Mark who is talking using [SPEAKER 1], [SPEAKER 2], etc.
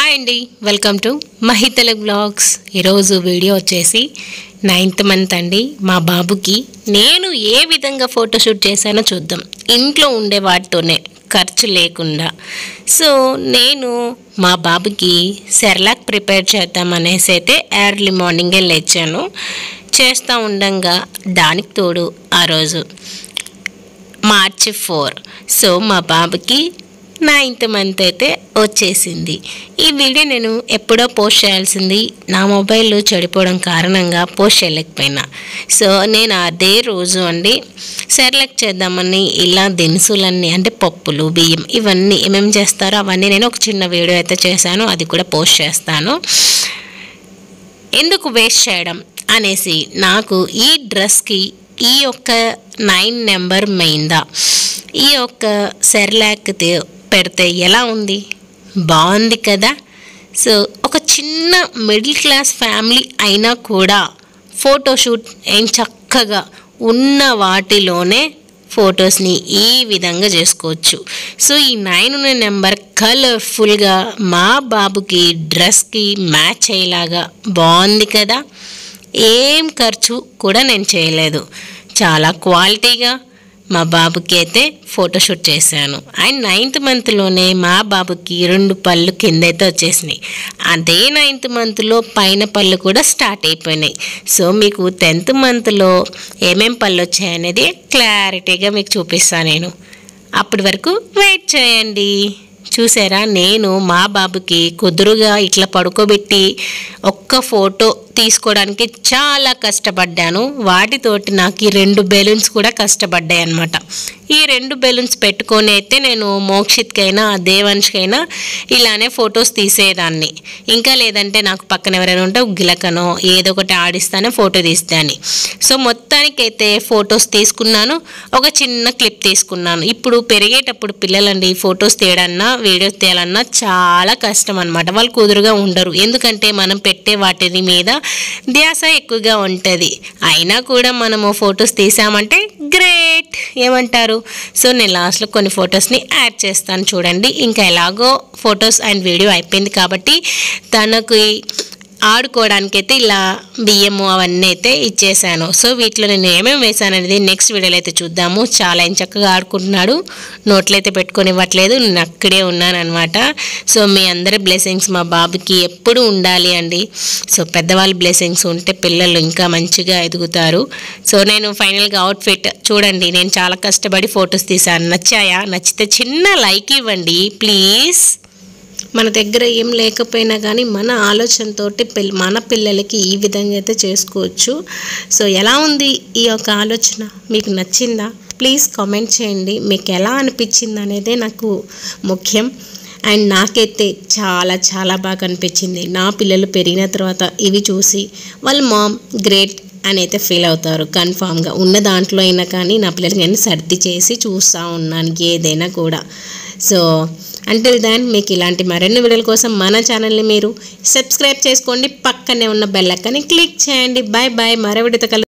[SPEAKER 1] hi అండి welcome to Mahi Telugu vlogs ఈరోజు video వచ్చేసి నైన్త్ మంత్ అండి మా బాబుకి నేను ఏ విధంగా ఫోటోషూట్ చేశానో చూద్దాం ఇంట్లో ఉండే వాటితోనే ఖర్చు లేకుండా సో నేను మా బాబుకి సెర్లాక్ ప్రిపేర్ చేద్దాం అనేసి అయితే ఎర్లీ మార్నింగే లేచాను చేస్తూ ఉండంగా దానికి తోడు ఆ రోజు మార్చి ఫోర్ సో మా బాబుకి నైన్త్ మంత్ అయితే వచ్చేసింది ఈ వీడియో నేను ఎప్పుడో పోస్ట్ చేయాల్సింది నా మొబైల్లో చెడిపోవడం కారణంగా పోస్ట్ చేయలేకపోయినా సో నేను అదే రోజు అండి సెర్లెక్ట్ చేద్దామని ఇలా దినుసులన్నీ అంటే పప్పులు బియ్యం ఇవన్నీ ఏమేమి చేస్తారో అవన్నీ నేను ఒక చిన్న వీడియో అయితే చేశాను అది కూడా పోస్ట్ చేస్తాను ఎందుకు వేస్ట్ చేయడం అనేసి నాకు ఈ డ్రెస్కి ఈ యొక్క నైన్ నెంబర్ మైందా ఈ యొక్క సెర్లాక్ పెడితే ఎలా ఉంది బాగుంది కదా సో ఒక చిన్న మిడిల్ క్లాస్ ఫ్యామిలీ అయినా కూడా ఫోటోషూట్ ఏం చక్కగా ఉన్న వాటిలోనే ఫొటోస్ని ఈ విధంగా చేసుకోవచ్చు సో ఈ నైన్ ఉన్న నెంబర్ కలర్ఫుల్గా మా బాబుకి డ్రెస్కి మ్యాచ్ అయ్యేలాగా బాగుంది కదా ఏం ఖర్చు కూడా నేను చేయలేదు చాలా క్వాలిటీగా మా బాబుకి అయితే ఫోటోషూట్ చేశాను అండ్ నైన్త్ మంత్లోనే మా బాబుకి రెండు పళ్ళు కింద అయితే వచ్చేసినాయి అదే నైన్త్ మంత్లో పైన పళ్ళు కూడా స్టార్ట్ అయిపోయినాయి సో మీకు టెన్త్ మంత్లో ఏమేం పళ్ళు వచ్చాయనేది క్లారిటీగా మీకు చూపిస్తాను నేను అప్పటి వరకు వెయిట్ చేయండి చూసారా నేను మా బాబుకి కుదురుగా ఇట్లా పడుకోబెట్టి ఒక్క ఫోటో తీసుకోవడానికి చాలా కష్టపడ్డాను వాటితోటి నాకు ఈ రెండు బెలూన్స్ కూడా కష్టపడ్డాయి అనమాట ఈ రెండు బెలూన్స్ పెట్టుకొని అయితే నేను మోక్షిత్కైనా దేవంష్కైనా ఇలానే ఫొటోస్ తీసేదాన్ని ఇంకా లేదంటే నాకు పక్కన ఎవరైనా ఉంటే గిలకనో ఏదో ఒకటి ఆడిస్తానే ఫోటో తీస్తాను సో మొత్తానికైతే ఫొటోస్ తీసుకున్నాను ఒక చిన్న క్లిప్ తీసుకున్నాను ఇప్పుడు పెరిగేటప్పుడు పిల్లలండి ఫొటోస్ తీయడన్నా వీడియోస్ తీయాలన్నా చాలా కష్టం అనమాట వాళ్ళు కుదురుగా ఉండరు ఎందుకంటే మనం పెట్టే వాటి మీద ధ్యాస ఎక్కువగా ఉంటుంది అయినా కూడా మనము ఫొటోస్ తీసామంటే గ్రేట్ ఏమంటారు సో నేను లాస్ట్లో కొన్ని ఫొటోస్ని యాడ్ చేస్తాను చూడండి ఇంకా ఎలాగో ఫొటోస్ అండ్ వీడియో అయిపోయింది కాబట్టి తనకి ఆడుకోవడానికైతే ఇలా బియ్యము అవన్నీ అయితే ఇచ్చేసాను సో వీటిలో నేను ఏమేమి వేసాను అనేది నెక్స్ట్ వీడియోలో అయితే చూద్దాము చాలా ఏం చక్కగా ఆడుకుంటున్నాడు నోట్లో అయితే పెట్టుకొని ఇవ్వట్లేదు నేను అక్కడే ఉన్నాను అనమాట సో మీ అందరి బ్లెస్సింగ్స్ మా బాబుకి ఎప్పుడు ఉండాలి అండి సో పెద్దవాళ్ళ బ్లెస్సింగ్స్ ఉంటే పిల్లలు ఇంకా మంచిగా ఎదుగుతారు సో నేను ఫైనల్గా అవుట్ఫిట్ చూడండి నేను చాలా కష్టపడి ఫొటోస్ తీసాను నచ్చాయా నచ్చితే చిన్న లైక్ ఇవ్వండి ప్లీజ్ మన దగ్గర ఏం లేకపోయినా కానీ మన ఆలోచనతోటి పిల్ మన పిల్లలకి ఈ విధంగా అయితే చేసుకోవచ్చు సో ఎలా ఉంది ఈ యొక్క ఆలోచన మీకు నచ్చిందా ప్లీజ్ కామెంట్ చేయండి మీకు ఎలా అనిపించింది అనేదే నాకు ముఖ్యం అండ్ నాకైతే చాలా చాలా బాగా అనిపించింది నా పిల్లలు పెరిగిన తర్వాత ఇవి చూసి వాళ్ళ మామ్ గ్రేట్ అని అయితే ఫీల్ అవుతారు కన్ఫామ్గా ఉన్న దాంట్లో అయినా కానీ నా పిల్లలకి నేను సర్ది చేసి చూస్తూ ఉన్నాను ఏదైనా కూడా సో అంటే దాన్ మీకు ఇలాంటి మరిన్ని వీడియోల కోసం మన ఛానల్ని మీరు సబ్స్క్రైబ్ చేసుకోండి పక్కనే ఉన్న బెల్ ఐకాన్ని క్లిక్ చేయండి బాయ్ బాయ్ మరో వీడియోతో కలు